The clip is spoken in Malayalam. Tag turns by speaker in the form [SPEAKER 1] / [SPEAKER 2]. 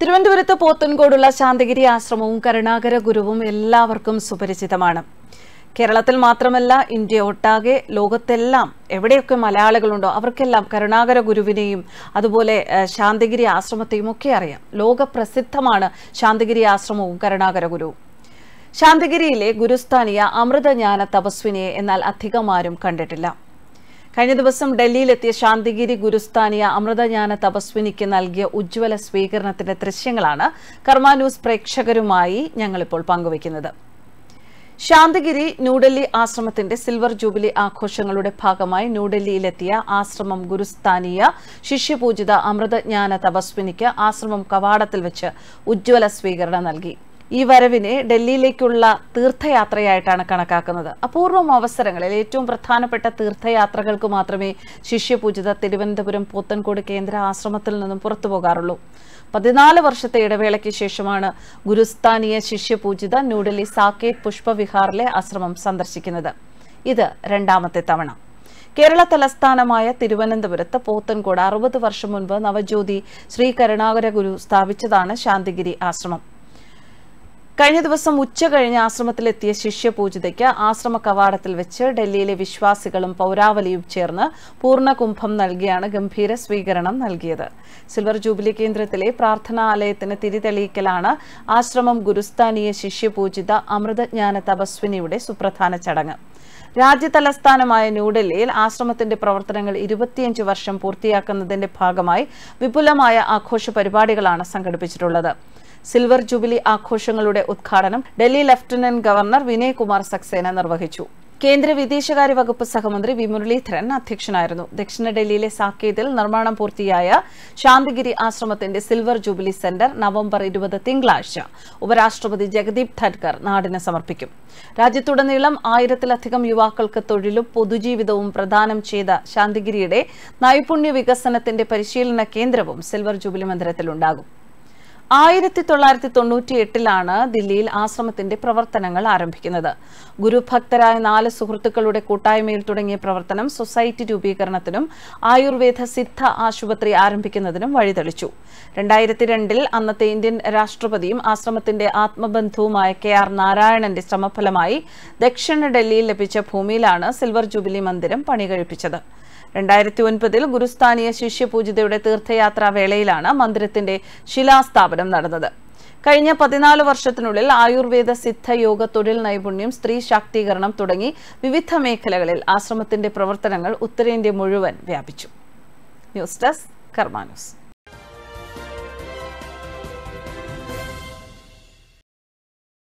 [SPEAKER 1] തിരുവനന്തപുരത്ത് പോത്തൻകോടുള്ള ശാന്തഗിരി ആശ്രമവും കരുണാകര ഗുരുവും എല്ലാവർക്കും സുപരിചിതമാണ് കേരളത്തിൽ മാത്രമല്ല ഇന്ത്യ ഒട്ടാകെ ലോകത്തെല്ലാം എവിടെയൊക്കെ മലയാളികളുണ്ടോ അവർക്കെല്ലാം കരുണാകര ഗുരുവിനെയും അതുപോലെ ഏഹ്, ശാന്തഗിരി ആശ്രമത്തെയും ഒക്കെ അറിയാം ലോകപ്രസിദ്ധമാണ് ശാന്തഗിരി ആശ്രമവും കരുണാകര ഗുരുവും ശാന്തഗിരിയിലെ ഗുരുസ്ഥാനിയ അമൃതജ്ഞാന തപസ്വിനിയെ എന്നാൽ അധികം ആരും കണ്ടിട്ടില്ല കഴിഞ്ഞ ദിവസം ഡൽഹിയിലെത്തിയ ശാന്തിഗിരി ഗുരുസ്ഥാനിയ അമൃതജ്ഞാന തപസ്വിനിക്ക് നൽകിയ ഉജ്ജ്വല സ്വീകരണത്തിന്റെ ദൃശ്യങ്ങളാണ് കർമ്മ ന്യൂസ് പ്രേക്ഷകരുമായി ഞങ്ങളിപ്പോൾ പങ്കുവയ്ക്കുന്നത് ശാന്തഗിരി ന്യൂഡൽഹി ആശ്രമത്തിന്റെ സിൽവർ ജൂബിലി ആഘോഷങ്ങളുടെ ഭാഗമായി ന്യൂഡൽഹിയിലെത്തിയ ആശ്രമം ഗുരുസ്ഥാനീയ ശിഷ്യപൂജിത അമൃതജ്ഞാന തപസ്വിനിക്ക് ആശ്രമം കവാടത്തിൽ വെച്ച് ഉജ്ജ്വല സ്വീകരണം നൽകി ഈ വരവിനെ ഡൽഹിയിലേക്കുള്ള തീർത്ഥയാത്രയായിട്ടാണ് കണക്കാക്കുന്നത് അപൂർവം അവസരങ്ങളിൽ ഏറ്റവും പ്രധാനപ്പെട്ട തീർത്ഥയാത്രകൾക്ക് മാത്രമേ ശിഷ്യപൂജിത തിരുവനന്തപുരം പോത്തൻകോട് കേന്ദ്ര ആശ്രമത്തിൽ നിന്നും പുറത്തു പോകാറുള്ളൂ പതിനാല് വർഷത്തെ ഇടവേളയ്ക്ക് ശേഷമാണ് ഗുരുസ്ഥാനീയ ശിഷ്യപൂജിത ന്യൂഡൽഹി സാക്കേത് പുഷ്പവിഹാറിലെ ആശ്രമം സന്ദർശിക്കുന്നത് ഇത് രണ്ടാമത്തെ തവണ കേരള തലസ്ഥാനമായ തിരുവനന്തപുരത്ത് പോത്തൻകോട് അറുപത് വർഷം മുൻപ് നവജ്യോതി ശ്രീ കരുണാകര ഗുരു സ്ഥാപിച്ചതാണ് ശാന്തിഗിരി ആശ്രമം കഴിഞ്ഞ ദിവസം ഉച്ച കഴിഞ്ഞ് ആശ്രമത്തിലെത്തിയ ശിഷ്യപൂജിതയ്ക്ക് ആശ്രമ കവാടത്തിൽ വെച്ച് ഡൽഹിയിലെ വിശ്വാസികളും പൗരാവലിയും ചേർന്ന് പൂർണ്ണകുംഭം നൽകിയാണ് ഗംഭീര സ്വീകരണം നൽകിയത് സിൽവർ ജൂബിലി കേന്ദ്രത്തിലെ പ്രാർത്ഥനാലയത്തിന് തിരിതെളിയിക്കലാണ് ആശ്രമം ഗുരുസ്ഥാനീയ ശിഷ്യപൂജിത അമൃതജ്ഞാന തപസ്വിനിയുടെ സുപ്രധാന ചടങ്ങ് രാജ്യതലസ്ഥാനമായ ന്യൂഡൽഹിയിൽ ആശ്രമത്തിന്റെ പ്രവർത്തനങ്ങൾ ഇരുപത്തിയഞ്ച് വർഷം പൂർത്തിയാക്കുന്നതിന്റെ ഭാഗമായി വിപുലമായ ആഘോഷ പരിപാടികളാണ് സംഘടിപ്പിച്ചിട്ടുള്ളത് സിൽവർ ജൂബിലി ആഘോഷങ്ങളുടെ ഉദ്ഘാടനം ഡൽഹി ലഫ്റ്റനന്റ് ഗവർണർ വിനയ് കുമാർ സക്സേന നിർവഹിച്ചു കേന്ദ്ര വിദേശകാര്യ വകുപ്പ് സഹമന്ത്രി വി മുരളീധരൻ അധ്യക്ഷനായിരുന്നു ദക്ഷിണ ഡൽഹിയിലെ സാക്കേതിൽ നിർമ്മാണം പൂർത്തിയായ ശാന്തിഗിരി ആശ്രമത്തിന്റെ സിൽവർ ജൂബിലി സെന്റർ നവംബർ ഇരുപത് തിങ്കളാഴ്ച ഉപരാഷ്ട്രപതി ജഗദീപ് ധൻകർ നാടിന് സമർപ്പിക്കും രാജ്യത്തുടനീളം ആയിരത്തിലധികം യുവാക്കൾക്ക് തൊഴിലും പൊതുജീവിതവും പ്രദാനം ചെയ്ത ശാന്തിഗിരിയുടെ നൈപുണ്യ വികസനത്തിന്റെ പരിശീലന കേന്ദ്രവും സിൽവർ ജൂബിലി മന്ദിരത്തിലുണ്ടാകും ആയിരത്തി തൊള്ളായിരത്തി തൊണ്ണൂറ്റി എട്ടിലാണ് ദില്ലിയിൽ ആശ്രമത്തിന്റെ പ്രവർത്തനങ്ങൾ ആരംഭിക്കുന്നത് ഗുരുഭക്തരായ നാല് സുഹൃത്തുക്കളുടെ കൂട്ടായ്മയിൽ തുടങ്ങിയ പ്രവർത്തനം സൊസൈറ്റി രൂപീകരണത്തിനും ആയുർവേദ സിദ്ധ ആശുപത്രി ആരംഭിക്കുന്നതിനും വഴിതെളിച്ചു രണ്ടായിരത്തി രണ്ടിൽ അന്നത്തെ ഇന്ത്യൻ രാഷ്ട്രപതിയും ആശ്രമത്തിന്റെ ആത്മബന്ധുവുമായ കെ ആർ നാരായണന്റെ ശ്രമഫലമായി ദക്ഷിണ ഡൽഹിയിൽ ലഭിച്ച ഭൂമിയിലാണ് സിൽവർ ജൂബിലി മന്ദിരം പണികഴിപ്പിച്ചത് രണ്ടായിരത്തി ഒൻപതിൽ ഗുരുസ്ഥാനീയ ശിഷ്യപൂജിതയുടെ തീർത്ഥയാത്രാ വേളയിലാണ് മന്ദിരത്തിന്റെ ശിലാസ്ഥാപനം നടന്നത് കഴിഞ്ഞ പതിനാല് വർഷത്തിനുള്ളിൽ ആയുർവേദ സിദ്ധയോഗ തൊഴിൽ നൈപുണ്യം സ്ത്രീ ശാക്തീകരണം തുടങ്ങി വിവിധ മേഖലകളിൽ ആശ്രമത്തിന്റെ പ്രവർത്തനങ്ങൾ ഉത്തരേന്ത്യ മുഴുവൻ വ്യാപിച്ചു ന്യൂസ് ഡെസ്ക് കർമാ ന്യൂസ്